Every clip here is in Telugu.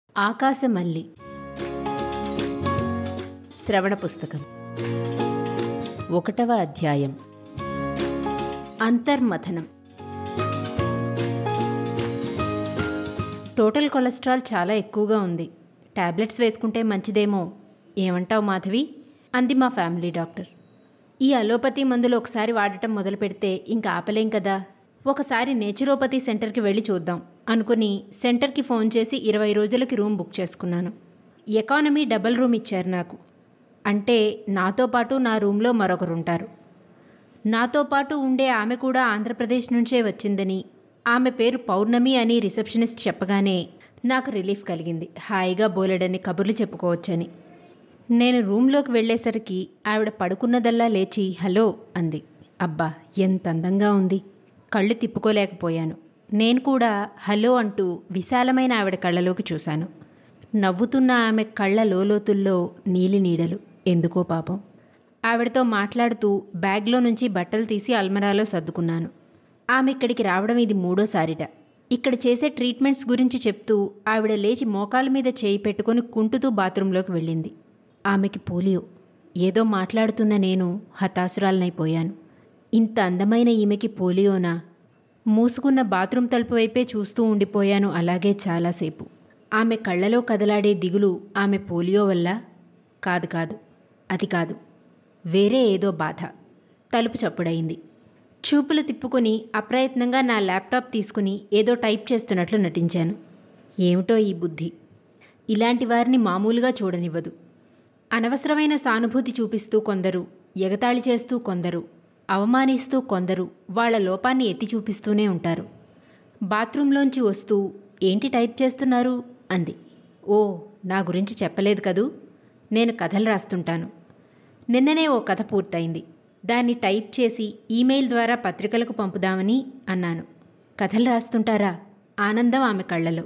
ఆకాశమల్లి శ్రవణ పుస్తకం ఒకటవ అధ్యాయం అంతర్మథనం టోటల్ కొలెస్ట్రాల్ చాలా ఎక్కువగా ఉంది టాబ్లెట్స్ వేసుకుంటే మంచిదేమో ఏమంటావు మాధవి అంది మా ఫ్యామిలీ డాక్టర్ ఈ అలోపతి మందులు ఒకసారి వాడటం మొదలు పెడితే ఇంకా ఆపలేం కదా ఒకసారి నేచురోపతి సెంటర్కి వెళ్ళి చూద్దాం అనుకుని సెంటర్కి ఫోన్ చేసి ఇరవై రోజులకి రూమ్ బుక్ చేసుకున్నాను ఎకానమీ డబల్ రూమ్ ఇచ్చారు నాకు అంటే నాతో పాటు నా రూమ్లో మరొకరు ఉంటారు నాతో పాటు ఉండే ఆమె కూడా ఆంధ్రప్రదేశ్ నుంచే వచ్చిందని ఆమె పేరు పౌర్ణమి అని రిసెప్షనిస్ట్ చెప్పగానే నాకు రిలీఫ్ కలిగింది హాయిగా బోలెడని కబుర్లు చెప్పుకోవచ్చని నేను రూమ్లోకి వెళ్ళేసరికి ఆవిడ పడుకున్నదల్లా లేచి హలో అంది అబ్బా ఎంత అందంగా ఉంది కళ్ళు తిప్పుకోలేకపోయాను నేను కూడా హలో అంటూ విశాలమైన ఆవిడ కళ్ళలోకి చూశాను నవ్వుతున్న ఆమె కళ్ళ లోలోతుల్లో నీలి నీడలు ఎందుకో పాపం ఆవిడతో మాట్లాడుతూ బ్యాగ్లో నుంచి బట్టలు తీసి అల్మరాలో సర్దుకున్నాను ఆమె ఇక్కడికి రావడం ఇది మూడోసారిట ఇక్కడ చేసే ట్రీట్మెంట్స్ గురించి చెప్తూ ఆవిడ లేచి మోకాల మీద చేయి పెట్టుకొని కుంటుతూ బాత్రూంలోకి వెళ్ళింది ఆమెకి పోలియో ఏదో మాట్లాడుతున్న నేను హతాసురాలనైపోయాను ఇంత అందమైన ఈమెకి పోలియోనా మూసుకున్న బాత్రూం తలుపు వైపే చూస్తూ ఉండిపోయాను అలాగే చాలాసేపు ఆమె కళ్ళలో కదలాడే దిగులు ఆమె పోలియో వల్ల కాదు కాదు అది కాదు వేరే ఏదో బాధ తలుపు చప్పుడయింది చూపులు తిప్పుకొని అప్రయత్నంగా నా ల్యాప్టాప్ తీసుకుని ఏదో టైప్ చేస్తున్నట్లు నటించాను ఏమిటో ఈ బుద్ధి ఇలాంటి వారిని మామూలుగా చూడనివ్వదు అనవసరమైన సానుభూతి చూపిస్తూ కొందరు ఎగతాళి చేస్తూ కొందరు అవమానిస్తూ కొందరు వాళ్ల లోపాన్ని ఎత్తి చూపిస్తూనే ఉంటారు బాత్రూంలోంచి వస్తూ ఏంటి టైప్ చేస్తున్నారు అంది ఓ నా గురించి చెప్పలేదు కదూ నేను కథలు రాస్తుంటాను నిన్ననే ఓ కథ పూర్తయింది దాన్ని టైప్ చేసి ఈమెయిల్ ద్వారా పత్రికలకు పంపుదామని అన్నాను కథలు రాస్తుంటారా ఆనందం ఆమె కళ్ళలో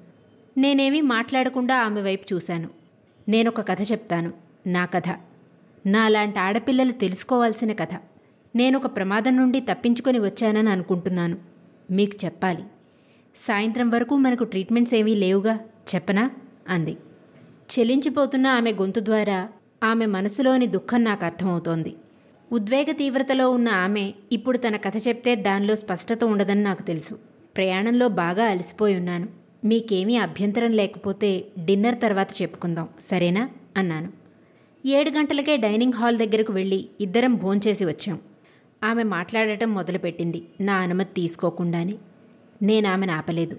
నేనేమీ మాట్లాడకుండా ఆమె వైపు చూశాను నేనొక కథ చెప్తాను నా కథ నాలాంటి ఆడపిల్లలు తెలుసుకోవాల్సిన కథ నేనొక ప్రమాదం నుండి తప్పించుకొని వచ్చానని అనుకుంటున్నాను మీకు చెప్పాలి సాయంత్రం వరకు మనకు ట్రీట్మెంట్స్ ఏమీ లేవుగా చెప్పనా అంది చెలించిపోతున్న ఆమె గొంతు ద్వారా ఆమె మనసులోని దుఃఖం నాకు అర్థమవుతోంది ఉద్వేగ తీవ్రతలో ఉన్న ఆమె ఇప్పుడు తన కథ చెప్తే దానిలో స్పష్టత ఉండదని నాకు తెలుసు ప్రయాణంలో బాగా అలసిపోయి ఉన్నాను మీకేమీ అభ్యంతరం లేకపోతే డిన్నర్ తర్వాత చెప్పుకుందాం సరేనా అన్నాను ఏడు గంటలకే డైనింగ్ హాల్ దగ్గరకు వెళ్ళి ఇద్దరం భోంచేసి వచ్చాం ఆమె మాట్లాడటం మొదలుపెట్టింది నా అనుమతి తీసుకోకుండానే నేను ఆమెను ఆపలేదు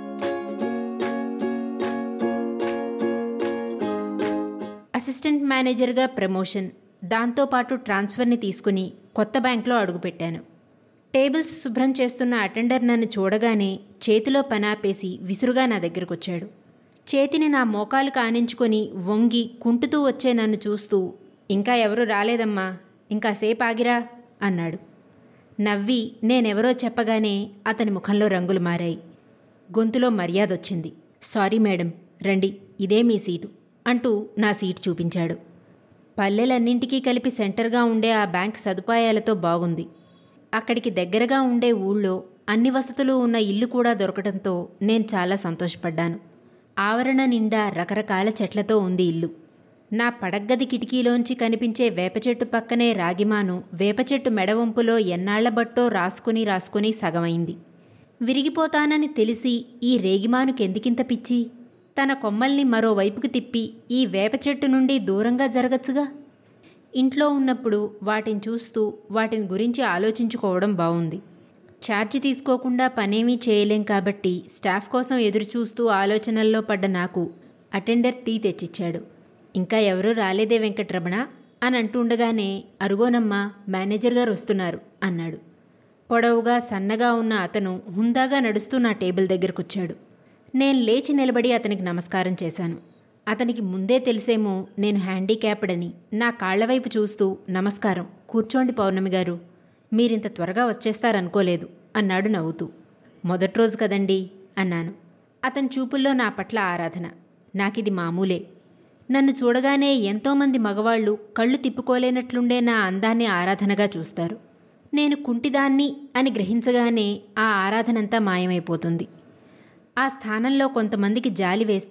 అసిస్టెంట్ మేనేజర్గా ప్రమోషన్ దాంతోపాటు ట్రాన్స్ఫర్ని తీసుకుని కొత్త బ్యాంక్లో అడుగుపెట్టాను టేబుల్స్ శుభ్రం చేస్తున్న అటెండర్ నన్ను చూడగానే చేతిలో పనాపేసి విసురుగా నా దగ్గరకొచ్చాడు చేతిని నా మోకాలు కానించుకొని వంగి కుంటుతూ వచ్చే నన్ను చూస్తూ ఇంకా ఎవరు రాలేదమ్మా ఇంకాసేపు ఆగిరా అన్నాడు నవ్వి నేనెవరో చెప్పగానే అతని ముఖంలో రంగులు మారాయి గొంతులో మర్యాదొచ్చింది సారీ మేడం రండి ఇదే మీ సీటు అంటూ నా సీటు చూపించాడు పల్లెలన్నింటికీ కలిపి సెంటర్గా ఉండే ఆ బ్యాంక్ సదుపాయాలతో బాగుంది అక్కడికి దగ్గరగా ఉండే ఊళ్ళో అన్ని వసతులు ఉన్న ఇల్లు కూడా దొరకడంతో నేను చాలా సంతోషపడ్డాను ఆవరణ నిండా రకరకాల చెట్లతో ఉంది ఇల్లు నా పడగ్గది కిటికీలోంచి కనిపించే వేప చెట్టు పక్కనే రాగిమాను వేప చెట్టు మెడవంపులో ఎన్నాళ్ల బట్టో రాసుకుని రాసుకుని సగమైంది విరిగిపోతానని తెలిసి ఈ రేగిమానుకెందుకింత పిచ్చి తన కొమ్మల్ని మరోవైపుకు తిప్పి ఈ వేప చెట్టు నుండి దూరంగా జరగచ్చుగా ఇంట్లో ఉన్నప్పుడు వాటిని చూస్తూ వాటిని గురించి ఆలోచించుకోవడం బాగుంది ఛార్జీ తీసుకోకుండా పనేమీ చేయలేం కాబట్టి స్టాఫ్ కోసం ఎదురుచూస్తూ ఆలోచనల్లో పడ్డ నాకు అటెండర్ టీ తెచ్చిచ్చాడు ఇంకా ఎవరూ రాలేదే వెంకట్రమణ అని అంటుండగానే అరుగోనమ్మా మేనేజర్ గారు వస్తున్నారు అన్నాడు పొడవుగా సన్నగా ఉన్న అతను హుందాగా నడుస్తూ నా టేబుల్ దగ్గరకొచ్చాడు నేను లేచి నిలబడి అతనికి నమస్కారం చేశాను అతనికి ముందే తెలిసేమో నేను హ్యాండిక్యాప్డ్ అని నా కాళ్లవైపు చూస్తూ నమస్కారం కూర్చోండి పౌర్ణమి గారు మీరింత త్వరగా వచ్చేస్తారనుకోలేదు అన్నాడు నవ్వుతూ మొదటి రోజు కదండి అన్నాను అతని చూపుల్లో నా పట్ల ఆరాధన నాకిది మామూలే నన్ను చూడగానే ఎంతోమంది మగవాళ్ళు కళ్ళు తిప్పుకోలేనట్లుండే నా అందాన్ని ఆరాధనగా చూస్తారు నేను కుంటిదాన్ని అని గ్రహించగానే ఆ ఆరాధనంతా మాయమైపోతుంది ఆ స్థానంలో కొంతమందికి జాలి వేస్తే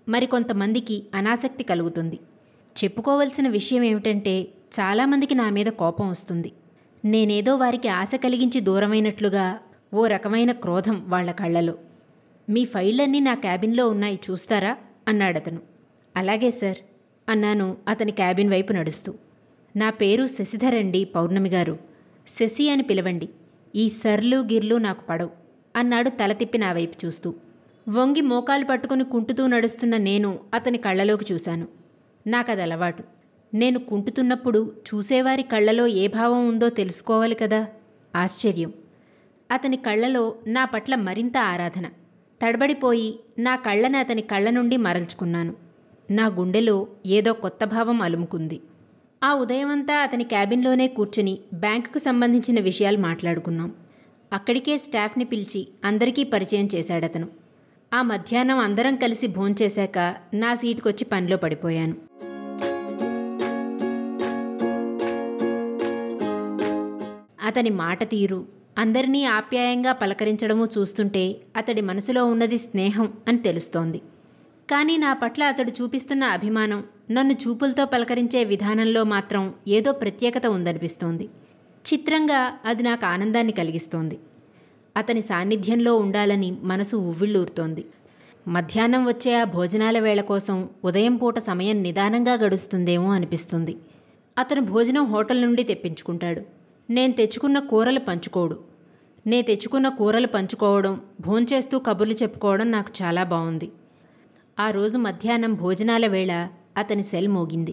మరికొంతమందికి అనాసక్తి కలుగుతుంది చెప్పుకోవలసిన విషయం ఏమిటంటే చాలామందికి నా మీద కోపం వస్తుంది నేనేదో వారికి ఆశ కలిగించి దూరమైనట్లుగా ఓ రకమైన క్రోధం వాళ్ల కళ్ళలో మీ ఫైళ్ళన్నీ నా క్యాబిన్లో ఉన్నాయి చూస్తారా అన్నాడతను అలాగే సార్ అన్నాను అతని క్యాబిన్ వైపు నడుస్తూ నా పేరు శశిధర్ అండి పౌర్ణమి గారు శశి అని పిలవండి ఈ సర్లు గిర్లు నాకు పడవు అన్నాడు తల తిప్పి నా వైపు చూస్తూ వంగి మోకాలు పట్టుకుని కుంటుతూ నడుస్తున్న నేను అతని కళ్ళలోకి చూశాను నాకది అలవాటు నేను కుంటుతున్నప్పుడు చూసేవారి కళ్ళలో ఏ భావం ఉందో తెలుసుకోవాలి కదా ఆశ్చర్యం అతని కళ్ళలో నా పట్ల మరింత ఆరాధన తడబడిపోయి నా కళ్ళని అతని కళ్ళ నుండి మరల్చుకున్నాను నా గుండెలో ఏదో కొత్త భావం అలుముకుంది ఆ ఉదయమంతా అతని క్యాబిన్లోనే కూర్చుని బ్యాంకుకు సంబంధించిన విషయాలు మాట్లాడుకున్నాం అక్కడికే స్టాఫ్ని పిలిచి అందరికీ పరిచయం చేశాడతను ఆ మధ్యాహ్నం అందరం కలిసి భోంచేశాక నా సీటుకొచ్చి పనిలో పడిపోయాను అతని మాట తీరు అందరినీ ఆప్యాయంగా పలకరించడము చూస్తుంటే అతడి మనసులో ఉన్నది స్నేహం అని తెలుస్తోంది కానీ నా పట్ల అతడు చూపిస్తున్న అభిమానం నన్ను చూపులతో పలకరించే విధానంలో మాత్రం ఏదో ప్రత్యేకత ఉందనిపిస్తోంది చిత్రంగా అది నాకు ఆనందాన్ని కలిగిస్తోంది అతని సాన్నిధ్యంలో ఉండాలని మనసు ఉవ్విళ్ళూరుతోంది మధ్యాహ్నం వచ్చే ఆ భోజనాల వేళ కోసం ఉదయం పూట సమయం నిదానంగా గడుస్తుందేమో అనిపిస్తుంది అతను భోజనం హోటల్ నుండి తెప్పించుకుంటాడు నేను తెచ్చుకున్న కూరలు పంచుకోడు నే తెచ్చుకున్న కూరలు పంచుకోవడం భోంచేస్తూ కబుర్లు చెప్పుకోవడం నాకు చాలా బాగుంది ఆ రోజు మధ్యాహ్నం భోజనాల వేళ అతని సెల్ మోగింది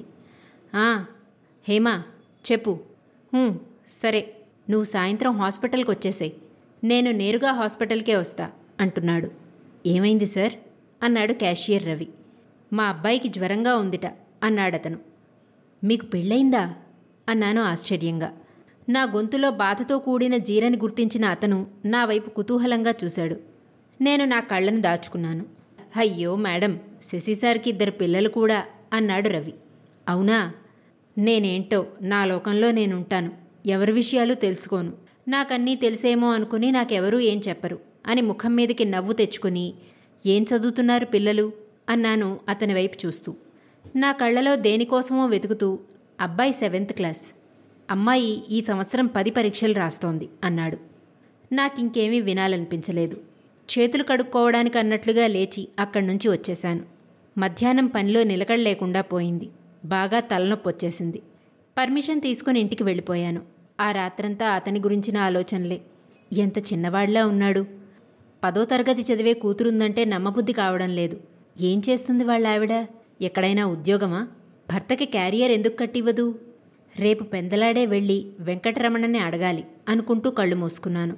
ఆ హేమా చెప్పు "హూ, సరే నువ్వు సాయంత్రం హాస్పిటల్కి వచ్చేసేయ్ నేను నేరుగా హాస్పిటల్కే వస్తా అంటున్నాడు ఏమైంది సార్ అన్నాడు క్యాషియర్ రవి మా అబ్బాయికి జ్వరంగా ఉందిట అన్నాడతను మీకు పెళ్ళయిందా అన్నాను ఆశ్చర్యంగా నా గొంతులో బాధతో కూడిన జీరని గుర్తించిన అతను నా వైపు కుతూహలంగా చూశాడు నేను నా కళ్ళను దాచుకున్నాను అయ్యో మేడం శశి సార్కి ఇద్దరు పిల్లలు కూడా అన్నాడు రవి అవునా నేనేంటో నా లోకంలో నేనుంటాను ఎవరి విషయాలు తెలుసుకోను నాకన్నీ తెలిసేమో అనుకుని నాకెవరూ ఏం చెప్పరు అని ముఖం మీదకి నవ్వు తెచ్చుకుని ఏం చదువుతున్నారు పిల్లలు అన్నాను అతని వైపు చూస్తూ నా కళ్ళలో దేనికోసమో వెతుకుతూ అబ్బాయి సెవెంత్ క్లాస్ అమ్మాయి ఈ సంవత్సరం పది పరీక్షలు రాస్తోంది అన్నాడు నాకింకేమీ వినాలనిపించలేదు చేతులు కడుక్కోవడానికి అన్నట్లుగా లేచి అక్కడి నుంచి వచ్చేశాను మధ్యాహ్నం పనిలో నిలకడలేకుండా పోయింది బాగా తలనొప్పి వచ్చేసింది పర్మిషన్ తీసుకుని ఇంటికి వెళ్ళిపోయాను ఆ రాత్రంతా అతని గురించిన ఆలోచనలే ఎంత చిన్నవాళ్లా ఉన్నాడు పదో తరగతి చదివే కూతురుందంటే నమ్మబుద్ధి కావడం లేదు ఏం చేస్తుంది వాళ్ళ ఆవిడ ఎక్కడైనా ఉద్యోగమా భర్తకి క్యారియర్ ఎందుకు కట్టివ్వదు రేపు పెందలాడే వెళ్ళి వెంకటరమణని అడగాలి అనుకుంటూ కళ్ళు మూసుకున్నాను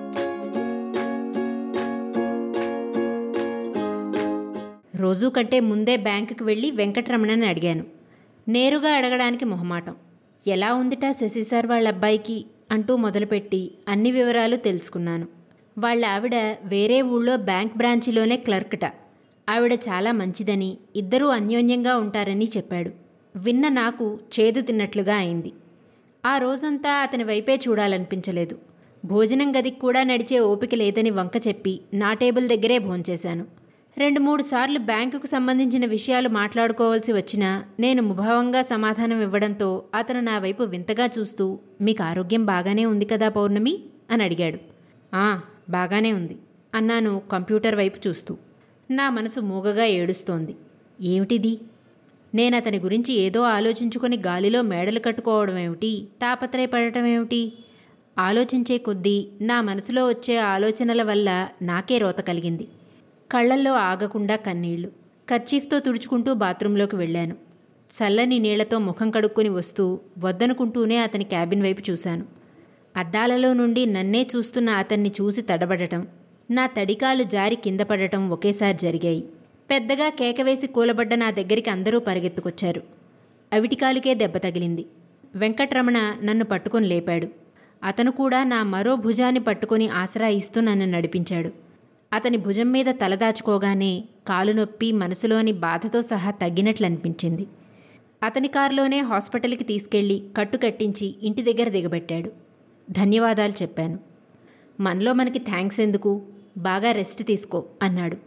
రోజూ కంటే ముందే బ్యాంకుకి వెళ్ళి వెంకటరమణని అడిగాను నేరుగా అడగడానికి మొహమాటం ఎలా ఉందిటా శశి సార్ వాళ్ళ అబ్బాయికి అంటూ మొదలుపెట్టి అన్ని వివరాలు తెలుసుకున్నాను వాళ్ళ ఆవిడ వేరే ఊళ్ళో బ్యాంక్ బ్రాంచిలోనే క్లర్క్ట ఆవిడ చాలా మంచిదని ఇద్దరూ అన్యోన్యంగా ఉంటారని చెప్పాడు విన్న నాకు చేదు తిన్నట్లుగా అయింది ఆ రోజంతా అతని వైపే చూడాలనిపించలేదు భోజనం గదికి కూడా నడిచే ఓపిక లేదని వంక చెప్పి నా టేబుల్ దగ్గరే భోంచేశాను రెండు మూడు సార్లు బ్యాంకుకు సంబంధించిన విషయాలు మాట్లాడుకోవాల్సి వచ్చినా నేను ముభావంగా సమాధానం ఇవ్వడంతో అతను నా వైపు వింతగా చూస్తూ మీకు ఆరోగ్యం బాగానే ఉంది కదా పౌర్ణమి అని అడిగాడు ఆ బాగానే ఉంది అన్నాను కంప్యూటర్ వైపు చూస్తూ నా మనసు మూగగా ఏడుస్తోంది ఏమిటిది నేను అతని గురించి ఏదో ఆలోచించుకొని గాలిలో మేడలు కట్టుకోవడం ఏమిటి తాపత్రయపడటం ఏమిటి ఆలోచించే కొద్దీ నా మనసులో వచ్చే ఆలోచనల వల్ల నాకే రోత కలిగింది కళ్ళల్లో ఆగకుండా కన్నీళ్లు కర్చీఫ్తో తుడుచుకుంటూ బాత్రూంలోకి వెళ్ళాను చల్లని నీళ్లతో ముఖం కడుక్కొని వస్తూ వద్దనుకుంటూనే అతని క్యాబిన్ వైపు చూశాను అద్దాలలో నుండి నన్నే చూస్తున్న అతన్ని చూసి తడబడటం నా తడికాలు జారి కింద పడటం ఒకేసారి జరిగాయి పెద్దగా కేకవేసి కూలబడ్డ నా దగ్గరికి అందరూ పరిగెత్తుకొచ్చారు అవిటికాలుకే దెబ్బ తగిలింది వెంకట్రమణ నన్ను పట్టుకొని లేపాడు అతను కూడా నా మరో భుజాన్ని పట్టుకొని ఆసరా ఇస్తూ నన్ను నడిపించాడు అతని భుజం మీద తలదాచుకోగానే కాలు నొప్పి మనసులోని బాధతో సహా తగ్గినట్లు అనిపించింది అతని కారులోనే హాస్పిటల్కి తీసుకెళ్లి కట్టు కట్టించి ఇంటి దగ్గర దిగబెట్టాడు ధన్యవాదాలు చెప్పాను మనలో మనకి థ్యాంక్స్ ఎందుకు బాగా రెస్ట్ తీసుకో అన్నాడు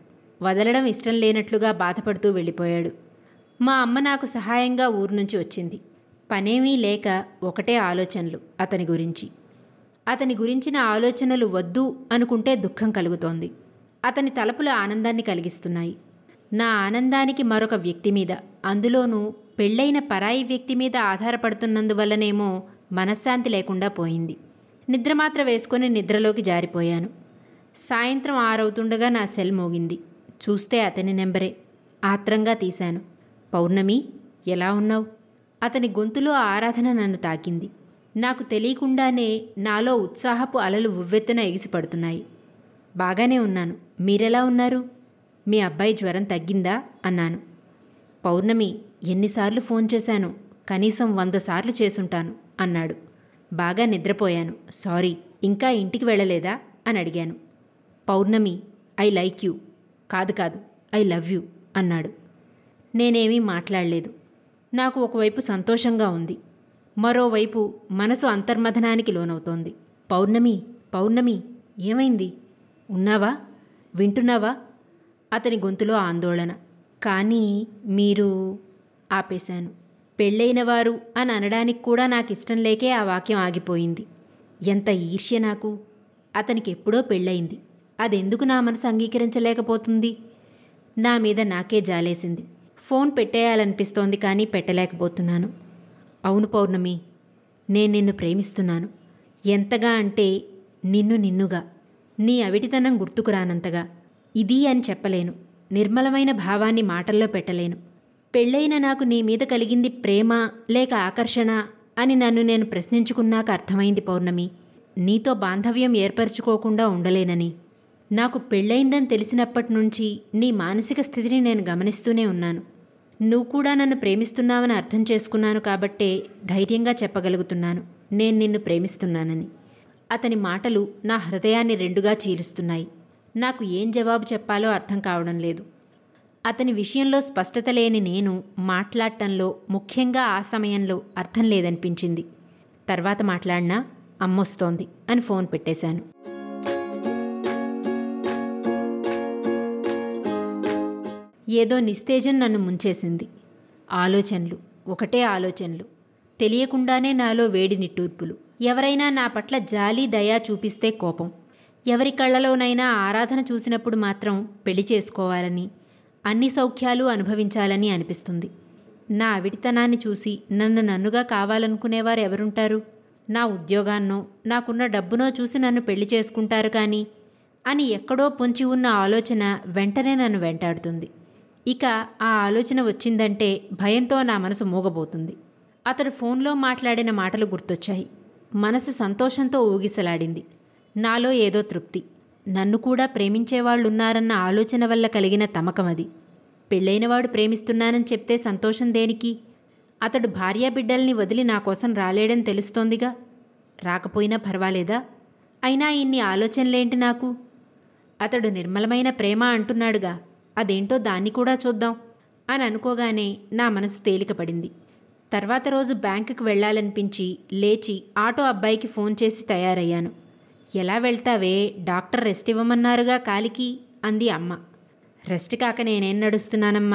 వదలడం ఇష్టం లేనట్లుగా బాధపడుతూ వెళ్ళిపోయాడు మా అమ్మ నాకు సహాయంగా ఊరు నుంచి వచ్చింది పనేమీ లేక ఒకటే ఆలోచనలు అతని గురించి అతని గురించిన ఆలోచనలు వద్దు అనుకుంటే దుఃఖం కలుగుతోంది అతని తలపుల ఆనందాన్ని కలిగిస్తున్నాయి నా ఆనందానికి మరొక వ్యక్తి మీద అందులోనూ పెళ్ళైన పరాయి వ్యక్తి మీద ఆధారపడుతున్నందువల్లనేమో మనశ్శాంతి లేకుండా పోయింది నిద్రమాత్ర వేసుకొని నిద్రలోకి జారిపోయాను సాయంత్రం ఆరవుతుండగా నా సెల్ మోగింది చూస్తే అతని నెంబరే ఆత్రంగా తీశాను పౌర్ణమి ఎలా ఉన్నావు అతని గొంతులో ఆరాధన నన్ను తాకింది నాకు తెలియకుండానే నాలో ఉత్సాహపు అలలు ఉవ్వెత్తున ఎగిసిపడుతున్నాయి బాగానే ఉన్నాను మీరెలా ఉన్నారు మీ అబ్బాయి జ్వరం తగ్గిందా అన్నాను పౌర్ణమి ఎన్నిసార్లు ఫోన్ చేశాను కనీసం వంద సార్లు చేసుంటాను అన్నాడు బాగా నిద్రపోయాను సారీ ఇంకా ఇంటికి వెళ్ళలేదా అని అడిగాను పౌర్ణమి ఐ లైక్ యూ కాదు కాదు ఐ లవ్ యూ అన్నాడు నేనేమీ మాట్లాడలేదు నాకు ఒకవైపు సంతోషంగా ఉంది మరోవైపు మనసు అంతర్మథనానికి లోనవుతోంది పౌర్ణమి పౌర్ణమి ఏమైంది ఉన్నావా వింటున్నావా అతని గొంతులో ఆందోళన కానీ మీరు ఆపేశాను పెళ్ళైన వారు అని అనడానికి కూడా నాకు ఇష్టం లేకే ఆ వాక్యం ఆగిపోయింది ఎంత ఈర్ష్య నాకు అతనికి ఎప్పుడో పెళ్ళయింది అదెందుకు నా మనసు అంగీకరించలేకపోతుంది నా మీద నాకే జాలేసింది ఫోన్ పెట్టేయాలనిపిస్తోంది కానీ పెట్టలేకపోతున్నాను అవును పౌర్ణమి నేను నిన్ను ప్రేమిస్తున్నాను ఎంతగా అంటే నిన్ను నిన్నుగా నీ అవిటితనం గుర్తుకురానంతగా ఇది అని చెప్పలేను నిర్మలమైన భావాన్ని మాటల్లో పెట్టలేను పెళ్ళైన నాకు నీ మీద కలిగింది ప్రేమ లేక ఆకర్షణ అని నన్ను నేను ప్రశ్నించుకున్నాక అర్థమైంది పౌర్ణమి నీతో బాంధవ్యం ఏర్పరచుకోకుండా ఉండలేనని నాకు పెళ్ళయిందని తెలిసినప్పటి నుంచి నీ మానసిక స్థితిని నేను గమనిస్తూనే ఉన్నాను నువ్వు కూడా నన్ను ప్రేమిస్తున్నావని అర్థం చేసుకున్నాను కాబట్టే ధైర్యంగా చెప్పగలుగుతున్నాను నేను నిన్ను ప్రేమిస్తున్నానని అతని మాటలు నా హృదయాన్ని రెండుగా చీలుస్తున్నాయి నాకు ఏం జవాబు చెప్పాలో అర్థం కావడం లేదు అతని విషయంలో స్పష్టత లేని నేను మాట్లాడటంలో ముఖ్యంగా ఆ సమయంలో అర్థం లేదనిపించింది తర్వాత మాట్లాడినా అమ్మొస్తోంది అని ఫోన్ పెట్టేశాను ఏదో నిస్తేజం నన్ను ముంచేసింది ఆలోచనలు ఒకటే ఆలోచనలు తెలియకుండానే నాలో వేడి నిట్టూర్పులు ఎవరైనా నా పట్ల జాలి దయా చూపిస్తే కోపం ఎవరి కళ్ళలోనైనా ఆరాధన చూసినప్పుడు మాత్రం పెళ్లి చేసుకోవాలని అన్ని సౌఖ్యాలు అనుభవించాలని అనిపిస్తుంది నా అవిటితనాన్ని చూసి నన్ను నన్నుగా కావాలనుకునేవారు ఎవరుంటారు నా ఉద్యోగాన్నో నాకున్న డబ్బునో చూసి నన్ను పెళ్లి చేసుకుంటారు కానీ అని ఎక్కడో పొంచి ఉన్న ఆలోచన వెంటనే నన్ను వెంటాడుతుంది ఇక ఆ ఆలోచన వచ్చిందంటే భయంతో నా మనసు మూగబోతుంది అతడు ఫోన్లో మాట్లాడిన మాటలు గుర్తొచ్చాయి మనసు సంతోషంతో ఊగిసలాడింది నాలో ఏదో తృప్తి నన్ను కూడా ప్రేమించేవాళ్లున్నారన్న ఆలోచన వల్ల కలిగిన తమకమది పెళ్ళైనవాడు ప్రేమిస్తున్నానని చెప్తే సంతోషం దేనికి అతడు భార్యాబిడ్డల్ని వదిలి నా కోసం రాలేడని తెలుస్తోందిగా రాకపోయినా పర్వాలేదా అయినా ఇన్ని ఆలోచనలేంటి నాకు అతడు నిర్మలమైన ప్రేమ అంటున్నాడుగా అదేంటో దాన్ని కూడా చూద్దాం అని అనుకోగానే నా మనసు తేలికపడింది తర్వాత రోజు బ్యాంకుకు వెళ్ళాలనిపించి లేచి ఆటో అబ్బాయికి ఫోన్ చేసి తయారయ్యాను ఎలా వెళ్తావే డాక్టర్ రెస్ట్ ఇవ్వమన్నారుగా కాలికి అంది అమ్మ రెస్ట్ కాక నేనేం నడుస్తున్నానమ్మా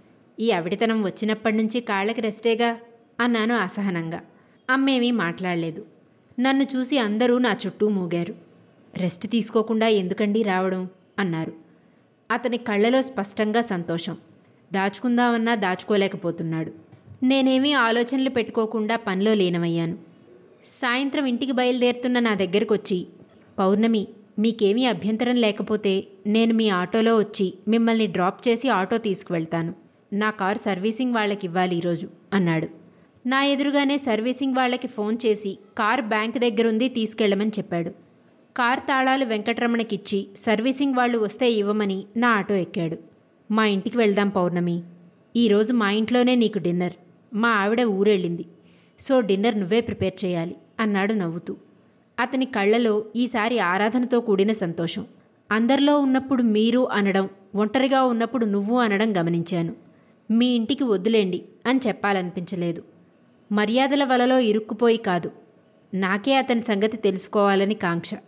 ఈ అవిడితనం వచ్చినప్పటి నుంచి కాళ్ళకి రెస్టేగా అన్నాను అసహనంగా అమ్మేమీ మాట్లాడలేదు నన్ను చూసి అందరూ నా చుట్టూ మూగారు రెస్ట్ తీసుకోకుండా ఎందుకండి రావడం అన్నారు అతని కళ్ళలో స్పష్టంగా సంతోషం దాచుకుందామన్నా దాచుకోలేకపోతున్నాడు నేనేమీ ఆలోచనలు పెట్టుకోకుండా పనిలో లీనమయ్యాను సాయంత్రం ఇంటికి బయలుదేరుతున్న నా దగ్గరకొచ్చి పౌర్ణమి మీకేమీ అభ్యంతరం లేకపోతే నేను మీ ఆటోలో వచ్చి మిమ్మల్ని డ్రాప్ చేసి ఆటో తీసుకువెళ్తాను నా కారు సర్వీసింగ్ వాళ్ళకి ఇవ్వాలి ఈరోజు అన్నాడు నా ఎదురుగానే సర్వీసింగ్ వాళ్ళకి ఫోన్ చేసి కార్ బ్యాంక్ దగ్గరుంది తీసుకెళ్లమని చెప్పాడు కార్ తాళాలు వెంకటరమణకిచ్చి సర్వీసింగ్ వాళ్ళు వస్తే ఇవ్వమని నా ఆటో ఎక్కాడు మా ఇంటికి వెళ్దాం పౌర్ణమి ఈరోజు మా ఇంట్లోనే నీకు డిన్నర్ మా ఆవిడ ఊరెళ్ళింది సో డిన్నర్ నువ్వే ప్రిపేర్ చేయాలి అన్నాడు నవ్వుతూ అతని కళ్ళలో ఈసారి ఆరాధనతో కూడిన సంతోషం అందరిలో ఉన్నప్పుడు మీరు అనడం ఒంటరిగా ఉన్నప్పుడు నువ్వు అనడం గమనించాను మీ ఇంటికి వద్దులేండి అని చెప్పాలనిపించలేదు మర్యాదల వలలో ఇరుక్కుపోయి కాదు నాకే అతని సంగతి తెలుసుకోవాలని కాంక్ష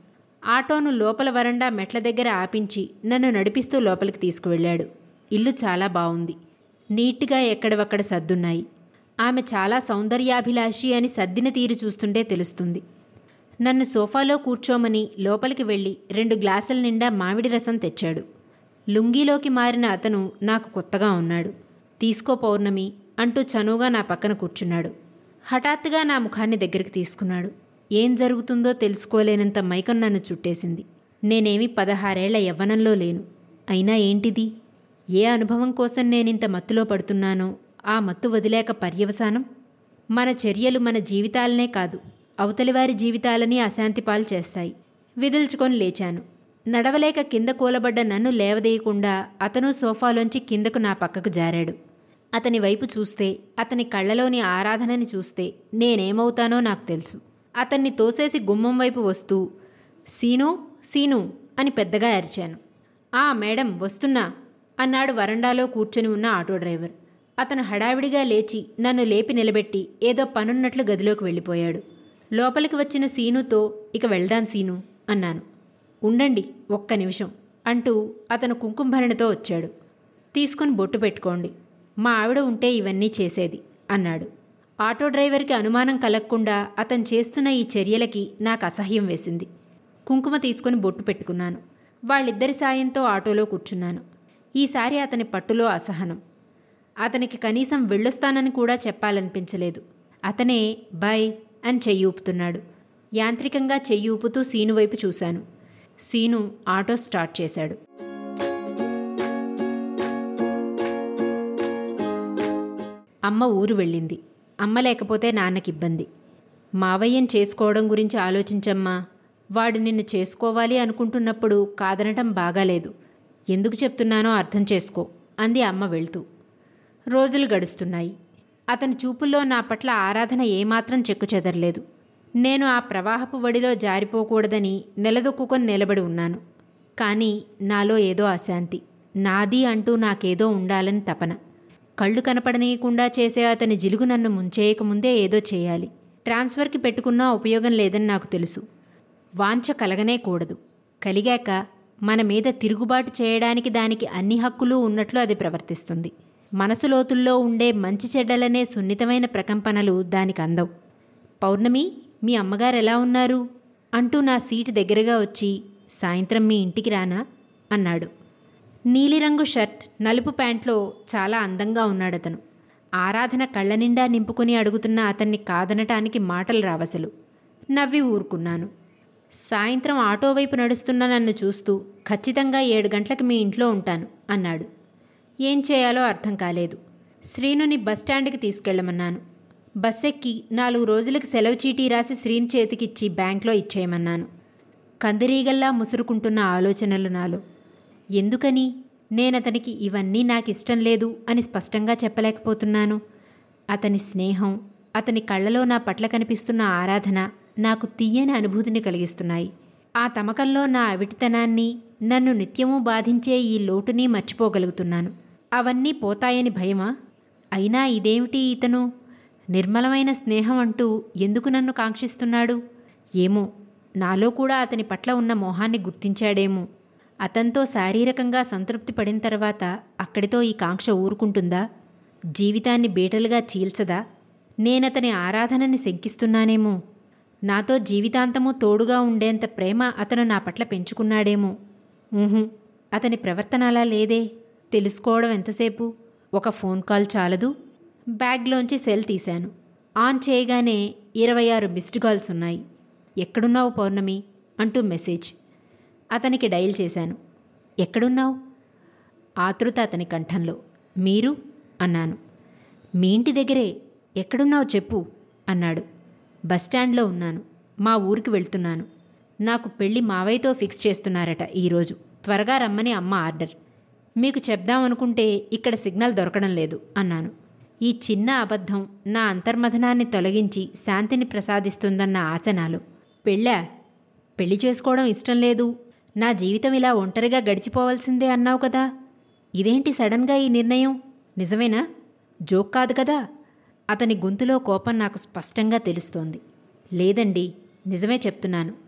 ఆటోను లోపల వరండా మెట్ల దగ్గర ఆపించి నన్ను నడిపిస్తూ లోపలికి తీసుకువెళ్ళాడు ఇల్లు చాలా బావుంది నీట్గా ఎక్కడవక్కడ సర్దున్నాయి ఆమె చాలా సౌందర్యాభిలాషి అని సర్దిన తీరు చూస్తుంటే తెలుస్తుంది నన్ను సోఫాలో కూర్చోమని లోపలికి వెళ్ళి రెండు గ్లాసుల నిండా మామిడి రసం తెచ్చాడు లుంగీలోకి మారిన అతను నాకు కొత్తగా ఉన్నాడు తీసుకో పౌర్ణమి అంటూ చనువుగా నా పక్కన కూర్చున్నాడు హఠాత్తుగా నా ముఖాన్ని దగ్గరికి తీసుకున్నాడు ఏం జరుగుతుందో తెలుసుకోలేనంత మైకం నన్ను చుట్టేసింది నేనేమి పదహారేళ్ల యవ్వనంలో లేను అయినా ఏంటిది ఏ అనుభవం కోసం నేనింత మత్తులో పడుతున్నానో ఆ మత్తు వదిలేక పర్యవసానం మన చర్యలు మన జీవితాలనే కాదు అవతలివారి జీవితాలని అశాంతిపాలు చేస్తాయి విదుల్చుకొని లేచాను నడవలేక కింద కూలబడ్డ నన్ను లేవదీయకుండా అతను సోఫాలోంచి కిందకు నా పక్కకు జారాడు అతని వైపు చూస్తే అతని కళ్ళలోని ఆరాధనని చూస్తే నేనేమవుతానో నాకు తెలుసు అతన్ని తోసేసి గుమ్మం వైపు వస్తూ సీను సీను అని పెద్దగా అరిచాను ఆ మేడం వస్తున్నా అన్నాడు వరండాలో కూర్చొని ఉన్న ఆటో డ్రైవర్ అతను హడావిడిగా లేచి నన్ను లేపి నిలబెట్టి ఏదో పనున్నట్లు గదిలోకి వెళ్ళిపోయాడు లోపలికి వచ్చిన సీనుతో ఇక వెళ్దాం సీను అన్నాను ఉండండి ఒక్క నిమిషం అంటూ అతను కుంకుమభరణితో వచ్చాడు తీసుకుని బొట్టు పెట్టుకోండి మా ఆవిడ ఉంటే ఇవన్నీ చేసేది అన్నాడు ఆటో డ్రైవర్కి అనుమానం కలగకుండా అతను చేస్తున్న ఈ చర్యలకి నాకు అసహ్యం వేసింది కుంకుమ తీసుకుని బొట్టు పెట్టుకున్నాను వాళ్ళిద్దరి సాయంతో ఆటోలో కూర్చున్నాను ఈసారి అతని పట్టులో అసహనం అతనికి కనీసం వెళ్ళొస్తానని కూడా చెప్పాలనిపించలేదు అతనే బాయ్ అని చెయ్యి ఊపుతున్నాడు యాంత్రికంగా చెయ్యి ఊపుతూ సీను వైపు చూశాను సీను ఆటో స్టార్ట్ చేశాడు అమ్మ ఊరు వెళ్ళింది అమ్మ లేకపోతే నాన్నకి ఇబ్బంది మావయ్యని చేసుకోవడం గురించి ఆలోచించమ్మా వాడు నిన్ను చేసుకోవాలి అనుకుంటున్నప్పుడు కాదనటం బాగాలేదు ఎందుకు చెప్తున్నానో అర్థం చేసుకో అంది అమ్మ వెళ్తూ రోజులు గడుస్తున్నాయి అతని చూపుల్లో నా పట్ల ఆరాధన ఏమాత్రం చెక్కు చెదరలేదు నేను ఆ ప్రవాహపు వడిలో జారిపోకూడదని నిలదొక్కుకొని నిలబడి ఉన్నాను కానీ నాలో ఏదో అశాంతి నాది అంటూ నాకేదో ఉండాలని తపన కళ్ళు కనపడనీయకుండా చేసే అతని జిలుగు నన్ను ముంచేయకముందే ఏదో చేయాలి ట్రాన్స్ఫర్కి పెట్టుకున్నా ఉపయోగం లేదని నాకు తెలుసు వాంఛ కలగనే కూడదు కలిగాక మన మీద తిరుగుబాటు చేయడానికి దానికి అన్ని హక్కులు ఉన్నట్లు అది ప్రవర్తిస్తుంది మనసు లోతుల్లో ఉండే మంచి చెడ్డలనే సున్నితమైన ప్రకంపనలు దానికి అందవు పౌర్ణమి మీ అమ్మగారు ఎలా ఉన్నారు అంటూ నా సీటు దగ్గరగా వచ్చి సాయంత్రం మీ ఇంటికి రానా అన్నాడు నీలిరంగు షర్ట్ నలుపు ప్యాంట్లో చాలా అందంగా ఉన్నాడతను ఆరాధన కళ్ళ నిండా నింపుకుని అడుగుతున్న అతన్ని కాదనటానికి మాటలు రావసలు నవ్వి ఊరుకున్నాను సాయంత్రం ఆటో వైపు నడుస్తున్న నన్ను చూస్తూ ఖచ్చితంగా ఏడు గంటలకు మీ ఇంట్లో ఉంటాను అన్నాడు ఏం చేయాలో అర్థం కాలేదు శ్రీనుని బస్టాండ్కి తీసుకెళ్లమన్నాను బస్ ఎక్కి నాలుగు రోజులకి సెలవు చీటీ రాసి శ్రీని చేతికిచ్చి బ్యాంక్లో ఇచ్చేయమన్నాను కందిరీగల్లా ముసురుకుంటున్న ఆలోచనలు నాలో ఎందుకని నేనతనికి ఇవన్నీ నాకిష్టం లేదు అని స్పష్టంగా చెప్పలేకపోతున్నాను అతని స్నేహం అతని కళ్ళలో నా పట్ల కనిపిస్తున్న ఆరాధన నాకు తీయని అనుభూతిని కలిగిస్తున్నాయి ఆ తమకంలో నా అవిటితనాన్ని నన్ను నిత్యము బాధించే ఈ లోటుని మర్చిపోగలుగుతున్నాను అవన్నీ పోతాయని భయమా అయినా ఇదేమిటి ఇతను నిర్మలమైన స్నేహం అంటూ ఎందుకు నన్ను కాంక్షిస్తున్నాడు ఏమో నాలో కూడా అతని పట్ల ఉన్న మోహాన్ని గుర్తించాడేమో అతనితో శారీరకంగా సంతృప్తి పడిన తర్వాత అక్కడితో ఈ కాంక్ష ఊరుకుంటుందా జీవితాన్ని బీటలుగా చీల్చదా నేనతని ఆరాధనని శంకిస్తున్నానేమో నాతో జీవితాంతము తోడుగా ఉండేంత ప్రేమ అతను నా పట్ల పెంచుకున్నాడేమో ఊహు అతని ప్రవర్తన అలా లేదే తెలుసుకోవడం ఎంతసేపు ఒక ఫోన్ కాల్ చాలదు బ్యాగ్లోంచి సెల్ తీశాను ఆన్ చేయగానే ఇరవై ఆరు మిస్డ్ కాల్స్ ఉన్నాయి ఎక్కడున్నావు పౌర్ణమి అంటూ మెసేజ్ అతనికి డైల్ చేశాను ఎక్కడున్నావు ఆతృత అతని కంఠంలో మీరు అన్నాను మీ ఇంటి దగ్గరే ఎక్కడున్నావు చెప్పు అన్నాడు బస్టాండ్లో ఉన్నాను మా ఊరికి వెళ్తున్నాను నాకు పెళ్లి మావయ్యతో ఫిక్స్ చేస్తున్నారట ఈరోజు త్వరగా రమ్మని అమ్మ ఆర్డర్ మీకు చెప్దామనుకుంటే ఇక్కడ సిగ్నల్ దొరకడం లేదు అన్నాను ఈ చిన్న అబద్ధం నా అంతర్మథనాన్ని తొలగించి శాంతిని ప్రసాదిస్తుందన్న ఆశ నాలో పెళ్ళా పెళ్లి చేసుకోవడం ఇష్టం లేదు నా జీవితం ఇలా ఒంటరిగా గడిచిపోవాల్సిందే అన్నావు కదా ఇదేంటి సడన్గా ఈ నిర్ణయం నిజమేనా జోక్ కాదు కదా అతని గొంతులో కోపం నాకు స్పష్టంగా తెలుస్తోంది లేదండి నిజమే చెప్తున్నాను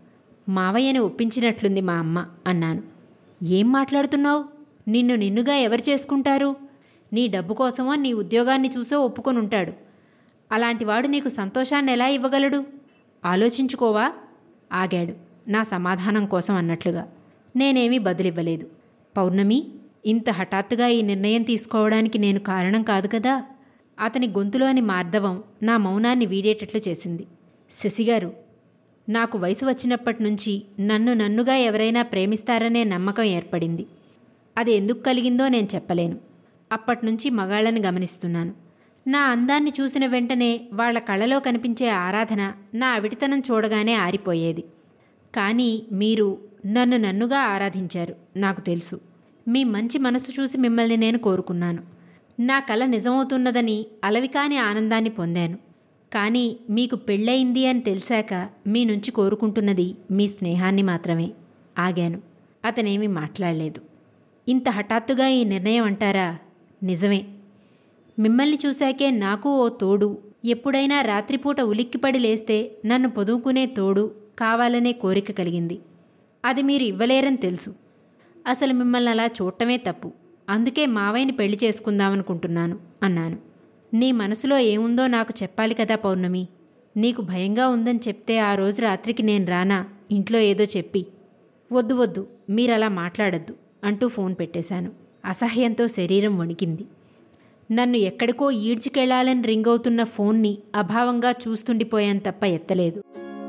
మావయ్యని ఒప్పించినట్లుంది మా అమ్మ అన్నాను ఏం మాట్లాడుతున్నావు నిన్ను నిన్నుగా ఎవరు చేసుకుంటారు నీ డబ్బు కోసమో నీ ఉద్యోగాన్ని చూసో ఒప్పుకొని ఉంటాడు అలాంటివాడు నీకు సంతోషాన్ని ఎలా ఇవ్వగలడు ఆలోచించుకోవా ఆగాడు నా సమాధానం కోసం అన్నట్లుగా నేనేమీ బదులివ్వలేదు పౌర్ణమి ఇంత హఠాత్తుగా ఈ నిర్ణయం తీసుకోవడానికి నేను కారణం కాదు కదా అతని గొంతులోని మార్దవం నా మౌనాన్ని వీడేటట్లు చేసింది శశిగారు నాకు వయసు వచ్చినప్పటి నుంచి నన్ను నన్నుగా ఎవరైనా ప్రేమిస్తారనే నమ్మకం ఏర్పడింది అది ఎందుకు కలిగిందో నేను చెప్పలేను అప్పట్నుంచి మగాళ్ళని గమనిస్తున్నాను నా అందాన్ని చూసిన వెంటనే వాళ్ళ కళ్ళలో కనిపించే ఆరాధన నా అవిటితనం చూడగానే ఆరిపోయేది కానీ మీరు నన్ను నన్నుగా ఆరాధించారు నాకు తెలుసు మీ మంచి మనసు చూసి మిమ్మల్ని నేను కోరుకున్నాను నా కల నిజమవుతున్నదని అలవికాని ఆనందాన్ని పొందాను కానీ మీకు పెళ్ళయింది అని తెలిసాక మీ నుంచి కోరుకుంటున్నది మీ స్నేహాన్ని మాత్రమే ఆగాను అతనేమీ మాట్లాడలేదు ఇంత హఠాత్తుగా ఈ నిర్ణయం అంటారా నిజమే మిమ్మల్ని చూశాకే నాకు ఓ తోడు ఎప్పుడైనా రాత్రిపూట ఉలిక్కిపడి లేస్తే నన్ను పొదువుకునే తోడు కావాలనే కోరిక కలిగింది అది మీరు ఇవ్వలేరని తెలుసు అసలు మిమ్మల్ని అలా చూడటమే తప్పు అందుకే మావయ్యని పెళ్లి చేసుకుందామనుకుంటున్నాను అన్నాను నీ మనసులో ఏముందో నాకు చెప్పాలి కదా పౌర్ణమి నీకు భయంగా ఉందని చెప్తే ఆ రోజు రాత్రికి నేను రానా ఇంట్లో ఏదో చెప్పి వద్దు వద్దు మీరలా మాట్లాడద్దు అంటూ ఫోన్ పెట్టేశాను అసహ్యంతో శరీరం వణికింది నన్ను ఎక్కడికో ఈడ్చికెళ్లాలని రింగ్ అవుతున్న ఫోన్ని అభావంగా చూస్తుండిపోయాను తప్ప ఎత్తలేదు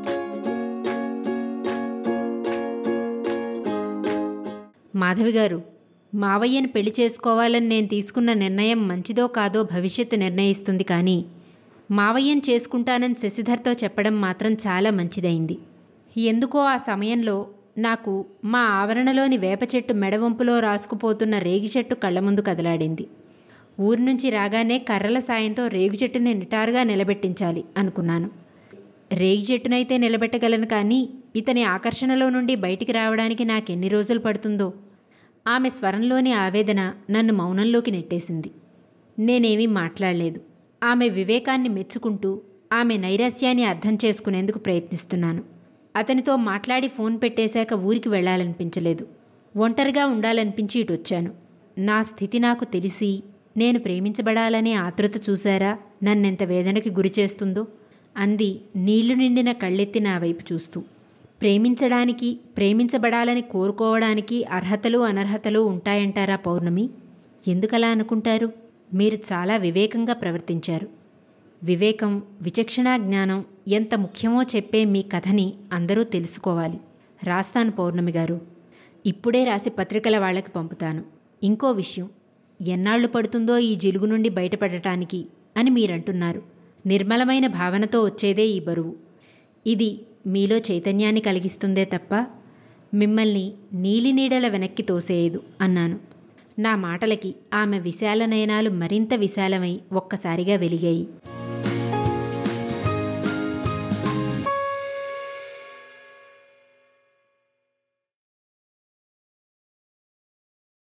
మాధవి గారు మావయ్యను పెళ్లి చేసుకోవాలని నేను తీసుకున్న నిర్ణయం మంచిదో కాదో భవిష్యత్తు నిర్ణయిస్తుంది కానీ మావయ్యను చేసుకుంటానని శశిధర్తో చెప్పడం మాత్రం చాలా మంచిదైంది ఎందుకో ఆ సమయంలో నాకు మా ఆవరణలోని వేప చెట్టు మెడవంపులో రాసుకుపోతున్న రేగి చెట్టు కళ్ళ ముందు కదలాడింది ఊరి నుంచి రాగానే కర్రల సాయంతో రేగు చెట్టుని నిటారుగా నిలబెట్టించాలి అనుకున్నాను రేగి చెట్టునైతే నిలబెట్టగలను కానీ ఇతని ఆకర్షణలో నుండి బయటికి రావడానికి నాకెన్ని రోజులు పడుతుందో ఆమె స్వరంలోని ఆవేదన నన్ను మౌనంలోకి నెట్టేసింది నేనేమీ మాట్లాడలేదు ఆమె వివేకాన్ని మెచ్చుకుంటూ ఆమె నైరాస్యాన్ని అర్థం చేసుకునేందుకు ప్రయత్నిస్తున్నాను అతనితో మాట్లాడి ఫోన్ పెట్టేశాక ఊరికి వెళ్ళాలనిపించలేదు ఒంటరిగా ఉండాలనిపించి ఇటు వచ్చాను నా స్థితి నాకు తెలిసి నేను ప్రేమించబడాలనే ఆతృత చూశారా నన్నెంత వేదనకి గురి చేస్తుందో అంది నీళ్లు నిండిన కళ్ళెత్తి నా వైపు చూస్తూ ప్రేమించడానికి ప్రేమించబడాలని కోరుకోవడానికి అర్హతలు అనర్హతలు ఉంటాయంటారా పౌర్ణమి ఎందుకలా అనుకుంటారు మీరు చాలా వివేకంగా ప్రవర్తించారు వివేకం విచక్షణా జ్ఞానం ఎంత ముఖ్యమో చెప్పే మీ కథని అందరూ తెలుసుకోవాలి రాస్తాను పౌర్ణమి గారు ఇప్పుడే రాసి పత్రికల వాళ్ళకి పంపుతాను ఇంకో విషయం ఎన్నాళ్లు పడుతుందో ఈ జిలుగు నుండి బయటపడటానికి అని మీరంటున్నారు నిర్మలమైన భావనతో వచ్చేదే ఈ బరువు ఇది మీలో చైతన్యాన్ని కలిగిస్తుందే తప్ప మిమ్మల్ని నీలినీడల వెనక్కి తోసేయదు అన్నాను నా మాటలకి ఆమె విశాల నయనాలు మరింత విశాలమై ఒక్కసారిగా వెలిగాయి